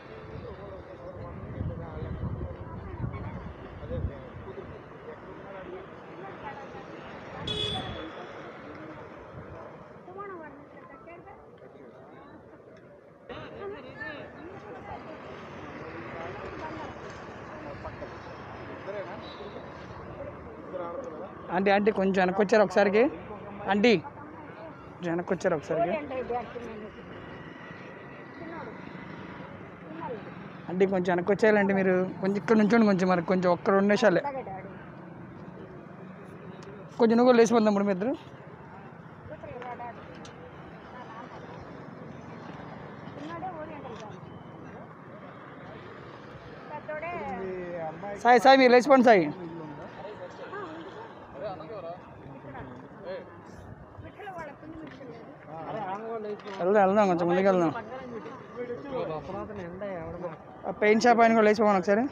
aunty aunty కొంచెం వెనక్కి వచ్చారు ఒకసారికి ఆంటీ కొంచెం వెనక్కి వచ్చారు ఒకసారికి ఆంటీ కొంచెం వెనక్కి వచ్చేయాలండి మీరు కొంచెం ఇక్కడ నుంచోండి కొంచెం మరి కొంచెం ఒక్క రెండు నిమిషాలే కొంచెం నువ్వు కూడా లేచిపోతాం ఇప్పుడు మీ ఇద్దరు సాయి సాయి మీరు లేచిపోండి సాయి వెళ్దాం వెళ్దాం కొంచెం ముందుకు వెళ్దాం ఆ పెయింట్ షాప్ ఆయన కూడా లేచిపోమని ఒకసారి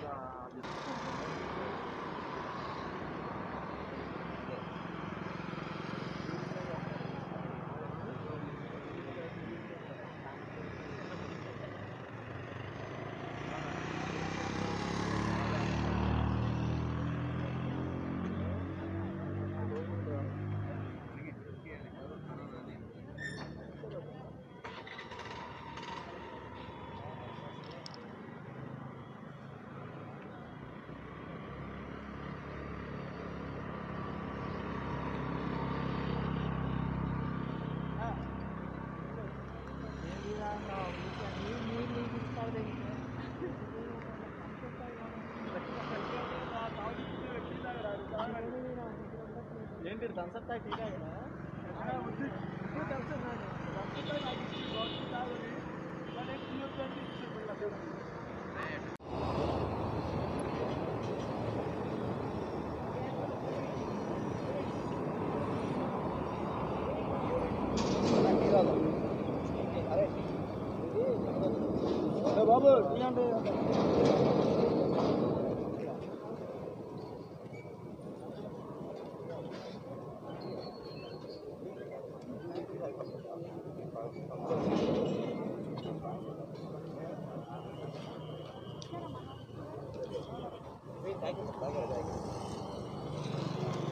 బాబు